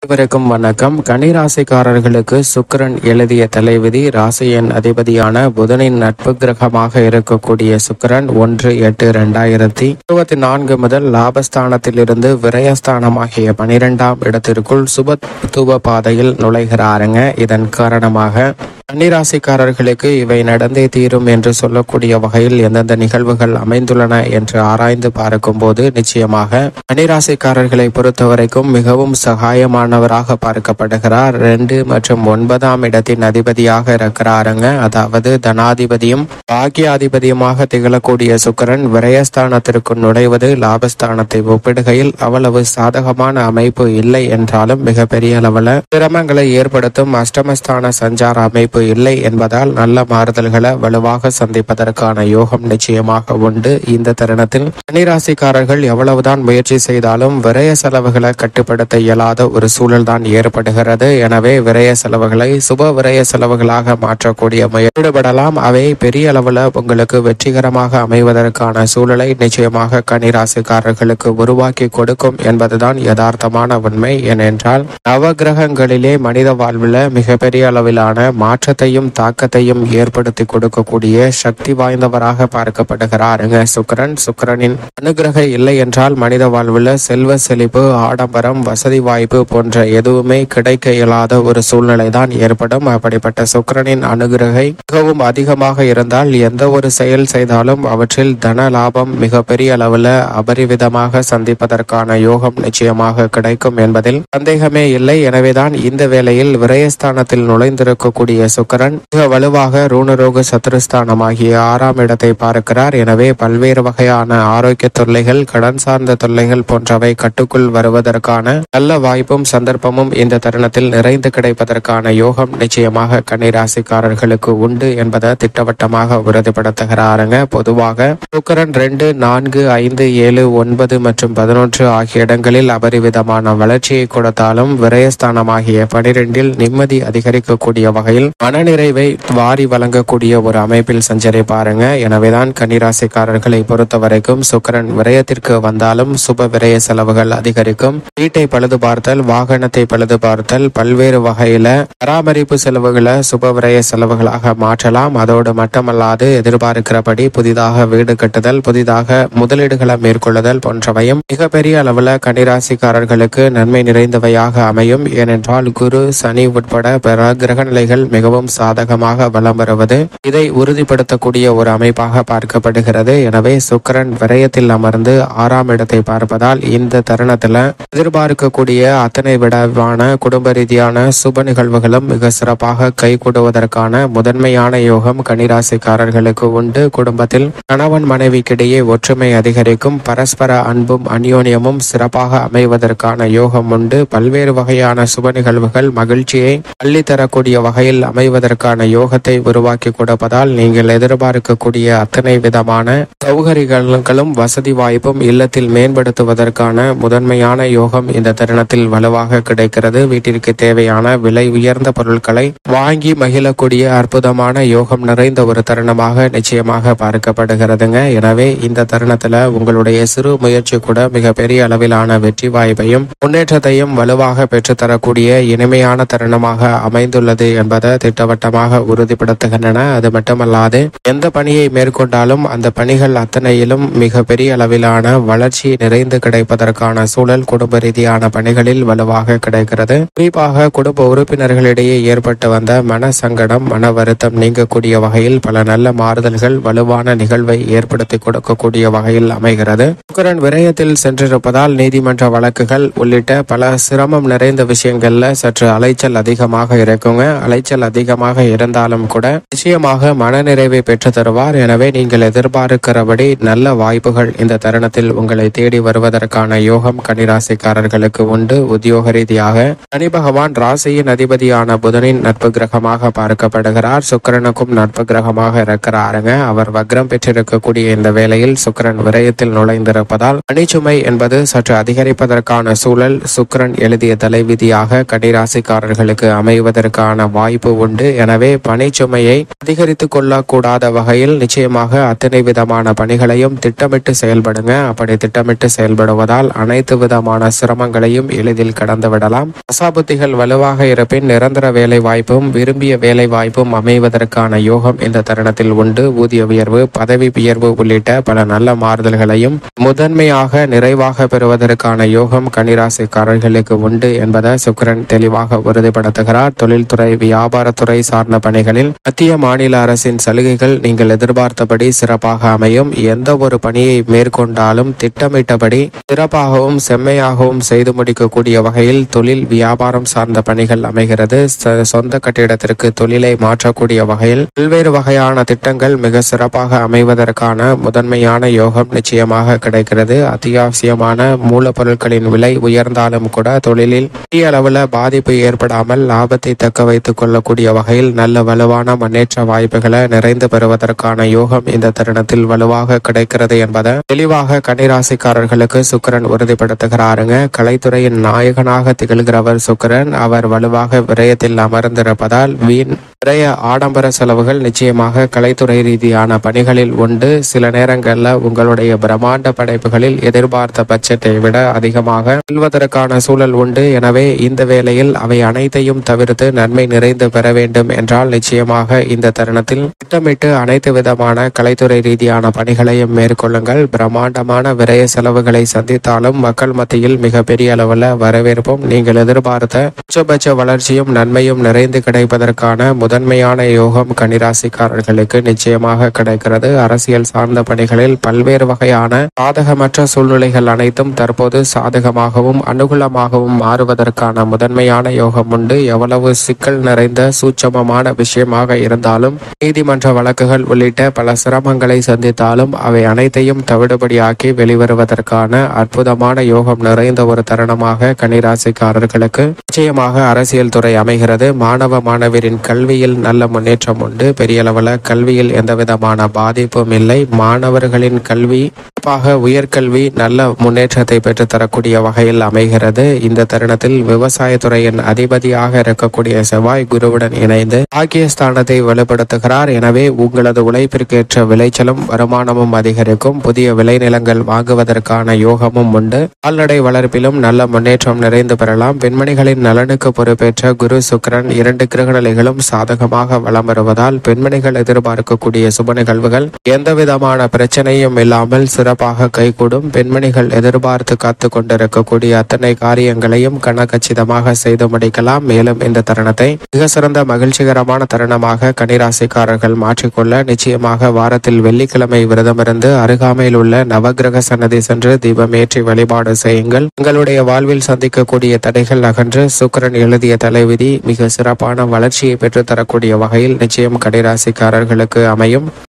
அனைவருக்கும் வணக்கம் கன்னிராசிக்காரர்களுக்கு சுக்கிரன் எழுதிய தலைவிதி ராசியின் அதிபதியான புதனின் நட்பு கிரகமாக இருக்கக்கூடிய சுக்கிரன் ஒன்று எட்டு இரண்டாயிரத்தி இருபத்தி நான்கு முதல் லாபஸ்தானத்திலிருந்து விரயஸ்தானமாகிய பனிரெண்டாம் இடத்திற்குள் சுபத்துவ பாதையில் நுழைகிறாருங்க இதன் காரணமாக கன்னிராசிக்காரர்களுக்கு இவை நடந்தே தீரும் என்று சொல்லக்கூடிய வகையில் எந்தெந்த நிகழ்வுகள் அமைந்துள்ளன என்று ஆராய்ந்து பார்க்கும்போது நிச்சயமாக கன்னிராசிக்காரர்களை பொறுத்தவரைக்கும் மிகவும் சகாயமானவராக பார்க்கப்படுகிறார் ரெண்டு மற்றும் ஒன்பதாம் இடத்தின் அதிபதியாக இருக்கிறாருங்க அதாவது தனாதிபதியும் பாக்கியாதிபதியுமாக திகழக்கூடிய சுக்கிரன் விரயஸ்தானத்திற்கு நுழைவது லாபஸ்தானத்தை ஒப்பிடுகையில் அவ்வளவு சாதகமான அமைப்பு இல்லை என்றாலும் மிகப்பெரிய அளவில் சிரமங்களை ஏற்படுத்தும் அஷ்டமஸ்தான சஞ்சார அமைப்பு இல்லை என்பதால் நல்ல மாறுதல்களை வலுவாக சந்திப்பதற்கான யோகம் நிச்சயமாக உண்டு இந்த தருணத்தில் கன்னிராசிக்காரர்கள் எவ்வளவுதான் முயற்சி செய்தாலும் விரய செலவுகளை கட்டுப்படுத்த இயலாத ஒரு சூழல் தான் ஏற்படுகிறது எனவே விரய செலவுகளை சுப விரய செலவுகளாக மாற்றக்கூடிய முயற்சி ஈடுபடலாம் அவை பெரிய அளவில் உங்களுக்கு வெற்றிகரமாக அமைவதற்கான சூழலை நிச்சயமாக கன்னிராசிக்காரர்களுக்கு உருவாக்கி கொடுக்கும் என்பதுதான் யதார்த்தமான உண்மை ஏனென்றால் நவகிரகங்களிலே மனித வாழ்வில் மிகப்பெரிய அளவிலான மாற்றத்தையும் தாக்கத்தையும் ஏற்படுத்தி கொடுக்கக்கூடிய சக்தி வாய்ந்தவராக பார்க்கப்படுகிறாருங்க சுக்கிரன் சுக்கிரனின் அனுகிரக இல்லை என்றால் மனித வாழ்வில் செல்வ செழிப்பு ஆடம்பரம் வசதி வாய்ப்பு போன்ற எதுவுமே கிடைக்க இயலாத ஒரு சூழ்நிலை தான் ஏற்படும் அப்படிப்பட்ட சுக்கிரனின் அனுகிரகை மிகவும் அதிகமாக இருந்தால் எந்த ஒரு செயல் செய்தாலும் அவற்றில் தன லாபம் மிகப்பெரிய அளவில் அபரிவிதமாக சந்திப்பதற்கான யோகம் நிச்சயமாக கிடைக்கும் என்பதில் சந்தேகமே இல்லை எனவேதான் இந்த வேளையில் விரயஸ்தானத்தில் நுழைந்திருக்கக்கூடிய சுக்கிரன் மிக வலுவாக ரூணரோக சத்துருஸ்தானமாகிய ஆறாம் இடத்தை பார்க்கிறார் எனவே பல்வேறு வகையான ஆரோக்கிய தொல்லைகள் கடன் சார்ந்த தொல்லைகள் போன்றவை கட்டுக்குள் வருவதற்கான நல்ல வாய்ப்பும் சந்தர்ப்பமும் இந்த தருணத்தில் நிறைந்து கிடைப்பதற்கான யோகம் நிச்சயமாக கன்னிராசிக்காரர்களுக்கு உண்டு என்பதை திட்டவட்டமாக உறுதிப்படுத்துகிறாருங்க பொதுவாக சுக்கரன் ரெண்டு நான்கு ஐந்து ஏழு ஒன்பது மற்றும் பதினொன்று ஆகிய இடங்களில் அபரிவிதமான வளர்ச்சியை கொடுத்தாலும் விரயஸ்தானமாகிய பனிரெண்டில் நிம்மதி அதிகரிக்கக்கூடிய வகையில் மனநிறைவை வாரி வழங்கக்கூடிய ஒரு அமைப்பில் சஞ்சரிப்பாருங்க எனவேதான் கன்னிராசிக்காரர்களை பொறுத்த வரைக்கும் சுக்கரன் விரயத்திற்கு வந்தாலும் சுப விரய செலவுகள் அதிகரிக்கும் வீட்டை பழுது பார்த்தல் வாகனத்தை பழுது பார்த்தல் பல்வேறு வகையில பராமரிப்பு செலவுகளை சுப விரய செலவுகளாக மாற்றலாம் அதோடு மட்டுமல்லாது எதிர்பார்க்கிறபடி புதிதாக வீடு கட்டுதல் புதிதாக முதலீடுகளை மேற்கொள்ளுதல் போன்றவையும் மிகப்பெரிய அளவில் கன்னிராசிக்காரர்களுக்கு நன்மை நிறைந்தவையாக அமையும் ஏனென்றால் குரு சனி உட்பட பிற கிரக நிலைகள் மிகவும் சாதகமாக வலம் வருவது இதை உறுதிப்படுத்தக்கூடிய ஒரு அமைப்பாக பார்க்கப்படுகிறது எனவே சுக்கிரன் விரயத்தில் அமர்ந்து ஆறாம் இடத்தை பார்ப்பதால் இந்த தருணத்துல எதிர்பார்க்கக்கூடிய அத்தனை விடவான குடும்ப ரீதியான சுப நிகழ்வுகளும் மிக சிறப்பாக கைகூடுவதற்கான முதன்மையான யோகம் கன்னிராசிக்காரர்களுக்கு உண்டு குடும்பத்தில் கணவன் மனைவிக்கிடையே ஒற்றுமை அதிகரிக்கும் பரஸ்பர அன்பும் அந்யோன்யமும் சிறப்பாக அமைவதற்கான யோகம் உண்டு பல்வேறு வகையான சுப நிகழ்வுகள் மகிழ்ச்சியை அள்ளித்தரக்கூடிய வகையில் அமைவதற்கான யோகத்தை உருவாக்கி கொடுப்பதால் நீங்கள் எதிர்பார்க்கக்கூடிய அத்தனை விதமான சௌகரியங்களும் வசதி வாய்ப்பும் இல்லத்தில் மேம்படுத்துவதற்கான முதன்மையான யோகம் இந்த தருணத்தில் வலுவாக கிடைக்கிறது வீட்டிற்கு தேவையான விலை உயர்ந்த பொருட்களை வாங்கி மகிழக்கூடிய அற்புதமான யோகம் நிறைந்த ஒரு தருணமாக நிச்சயமாக பார்க்கப்படுகிறதுங்க எனவே இந்த தருணத்துல உங்களுடைய சிறு முயற்சி கூட மிக பெரிய அளவிலான வெற்றி வாய்ப்பையும் முன்னேற்றத்தையும் வலுவாக பெற்றுத்தரக்கூடிய இனிமையான தருணமாக அமைந்துள்ளது என்பதை திட்டவட்டமாக உறுதிப்படுத்துகின்றன அது மட்டுமல்லாது எந்த பணியை மேற்கொண்டாலும் அந்த பணிகள் அத்தனையிலும் மிக பெரிய அளவிலான வளர்ச்சி நிறைந்து கிடைப்பதற்கான சூழல் குடும்ப ரீதியான பணிகளில் வலுவாக கிடைக்கிறது குறிப்பாக குடும்ப உறுப்பினர்களிடையே ஏற்பட்டு வந்த மன சங்கடம் மன வருத்தம் நீங்கக்கூடிய வகையில் பல நல்ல மாறுதல்கள் வலுவான நிகழ்வை ஏற்படுத்தி கொடுக்கக்கூடிய வகையில் அமைகிறது சுக்கிரன் விரயத்தில் சென்றிருப்பதால் நீதிமன்ற வழக்குகள் உள்ளிட்ட பல சிரமம் நிறைந்த விஷயங்கள்ல சற்று அலைச்சல் அதிகமாக இருக்குங்க அலைச்சல் அதிகமாக இருந்தாலும் கூட நிச்சயமாக மனநிறைவை பெற்று தருவார் எனவே நீங்கள் எதிர்பார்க்கிறபடி நல்ல வாய்ப்புகள் இந்த தருணத்தில் உங்களை தேடி வருவதற்கான யோகம் கன்னிராசிக்காரர்களுக்கு உண்டு உத்தியோக ரீதியாக சனி பகவான் ராசியின் அதிபதியான புதனின் நட்பு கிரகமாக பார்க்கப்படுகிறார் சுக்கிரனுக்கும் நட்பு கிரகமாக இருக்கிறாருங்க அவர் வக்ரம் பெற்றிருக்கக்கூடிய இந்த வேளையில் சுக்கிரன் விரயத்தில் நுழைந்திருப்பதால் பணிச்சுமை என்பது சற்று அதிகரிப்பதற்கான சூழல் சுக்கிரன் எழுதிய தலைவிதியாக கன்னிராசிக்காரர்களுக்கு அமைவதற்கான வாய்ப்பு உண்டு எனவே பணிச்சுமையை அதிகரித்து கொள்ளக்கூடாத வகையில் நிச்சயமாக அத்தனை விதமான பணிகளையும் திட்டமிட்டு செயல்படுங்க அப்படி திட்டமிட்டு செயல்படுவதால் அனைத்து விதமான சிரமங்களையும் எளிதில் கடந்து விடலாம் அசாபுத்திகள் வலுவாக இருப்பின் நிரந்தர வேலை வாய்ப்பும் விரும்பிய வேலை வாய்ப்பும் அமைவதற்கான யோகம் இந்த தருணத்தில் உண்டு ஊதிய உயர்வு பதவி உயர்வு உள்ளிட்ட பல நல்ல மாறுதல்களையும் முதன்மையாக நிறைவாக பெறுவதற்கான யோகம் கன்னிராசிக்காரர்களுக்கு உண்டு என்பதை சுக்கிரன் தெளிவாக உறுதிப்படுத்துகிறார் தொழில்துறை வியாபாரத்துறை சார்ந்த பணிகளில் மத்திய மாநில அரசின் சலுகைகள் நீங்கள் எதிர்பார்த்தபடி சிறப்பாக அமையும் எந்த ஒரு பணியை மேற்கொண்டாலும் திட்டமிட்டபடி சிறப்பாகவும் செம்மையாகவும் செய்து முடிக்கக்கூடிய வகையில் தொழில் வியாபாரம் சார்ந்த பணிகள் அமைகிறது ச- சொந்த கட்டிடத்திற்கு தொழிலை மாற்றக்கூடிய வகையில் பல்வேறு வகையான திட்டங்கள் மிக சிறப்பாக அமைவதற்கான முதன்மையான யோகம் நிச்சயமாக கிடைக்கிறது அத்தியாவசியமான மூலப்பொருட்களின் விலை உயர்ந்தாலும் கூட தொழிலில் பெரிய அளவில் பாதிப்பு ஏற்படாமல் லாபத்தை தக்க வைத்துக் கொள்ளக்கூடிய வகையில் நல்ல வலுவான முன்னேற்ற வாய்ப்புகளை நிறைந்து பெறுவதற்கான யோகம் இந்த தருணத்தில் வலுவாக கிடைக்கிறது என்பதை தெளிவாக கன்னிராசிக்காரர்களுக்கு சுக்கிரன் உறுதிப்படுத்துகிறாருங்க கலைத்துறையின் நாயகனாக திகழ்கிறவர் சுக்கிரன் அவர் வலுவாக விரயத்தில் அமர்ந்திருப்பதால் வீண் விரய ஆடம்பர செலவுகள் நிச்சயமாக கலைத்துறை ரீதியான பணிகளில் உண்டு சில நேரங்களில் உங்களுடைய பிரம்மாண்ட படைப்புகளில் எதிர்பார்த்த பட்ஜெட்டை விட அதிகமாக செல்வதற்கான சூழல் உண்டு எனவே இந்த வேளையில் அவை அனைத்தையும் தவிர்த்து நன்மை நிறைந்து பெற வேண்டும் என்றால் நிச்சயமாக இந்த தருணத்தில் திட்டமிட்டு அனைத்து விதமான கலைத்துறை ரீதியான பணிகளையும் மேற்கொள்ளுங்கள் பிரம்மாண்டமான விரய செலவுகளை சந்தித்தாலும் மக்கள் மத்தியில் மிகப்பெரிய அளவில் வரவேற்பும் நீங்கள் எதிர்பார்த்த உச்சபட்ச வளர்ச்சியும் நன்மையும் நிறைந்து கிடைப்பதற்கான முதன்மையான யோகம் கன்னிராசிக்காரர்களுக்கு நிச்சயமாக கிடைக்கிறது அரசியல் சார்ந்த பணிகளில் பல்வேறு வகையான சாதகமற்ற சூழ்நிலைகள் அனைத்தும் தற்போது சாதகமாகவும் அனுகூலமாகவும் மாறுவதற்கான முதன்மையான யோகம் உண்டு எவ்வளவு சிக்கல் நிறைந்த சூட்சமமான விஷயமாக இருந்தாலும் நீதிமன்ற வழக்குகள் உள்ளிட்ட பல சிரமங்களை சந்தித்தாலும் அவை அனைத்தையும் தவிடுபடியாக்கி வெளிவருவதற்கான அற்புதமான யோகம் நிறைந்த ஒரு தருணமாக கன்னிராசிக்காரர்களுக்கு நிச்சயமாக அரசியல் துறை அமைகிறது மாணவ மாணவரின் கல்வியில் நல்ல முன்னேற்றம் உண்டு பெரிய அளவில் கல்வியில் எந்த விதமான பாதிப்பும் இல்லை மாணவர்களின் கல்வி குறிப்பாக உயர்கல்வி நல்ல முன்னேற்றத்தை பெற்று தரக்கூடிய வகையில் அமைகிறது இந்த தருணத்தில் விவசாயத்துறையின் அதிபதியாக இருக்கக்கூடிய செவ்வாய் குருவுடன் இணைந்து பாக்கியஸ்தானத்தை வலுப்படுத்துகிறார் எனவே உங்களது உழைப்பிற்கேற்ற விளைச்சலும் வருமானமும் அதிகரிக்கும் புதிய விளைநிலங்கள் வாங்குவதற்கான யோகமும் உண்டு கால்நடை வளர்ப்பிலும் நல்ல முன்னேற்றம் நிறைந்து பெறலாம் பெண்மணிகளின் நலனுக்கு பொறுப்பேற்ற குரு சுக்கிரன் இரண்டு கிரகநிலைகளும் சாதகமாக வலம் வருவதால் பெண்மணிகள் எதிர்பார்க்கக்கூடிய சுப நிகழ்வுகள் எந்த விதமான பிரச்சனையும் இல்லாமல் சிறப்பாக கைகூடும் பெண்மணிகள் எதிர்பார்த்து காத்து கொண்டிருக்கக்கூடிய அத்தனை காரியங்களையும் கனகச்சிதமாக செய்து முடிக்கலாம் மேலும் இந்த தருணத்தை மிக சிறந்த மகிழ்ச்சிகரமான தருணமாக கன்னிராசிக்காரர்கள் மாற்றிக்கொள்ள நிச்சயமாக வாரத்தில் வெள்ளிக்கிழமை விரதமிருந்து அருகாமையில் உள்ள நவக்கிரக சன்னதி சென்று தீபம் ஏற்றி வழிபாடு செய்யுங்கள் உங்களுடைய வாழ்வில் சந்திக்கக்கூடிய தடைகள் அகன்று சுக்கிரன் எழுதிய தலைவிதி மிக சிறப்பான வளர்ச்சியை பெற்றுத்தரக்கூடிய வகையில் நிச்சயம் கன்னிராசிக்காரர்களுக்கு அமையும்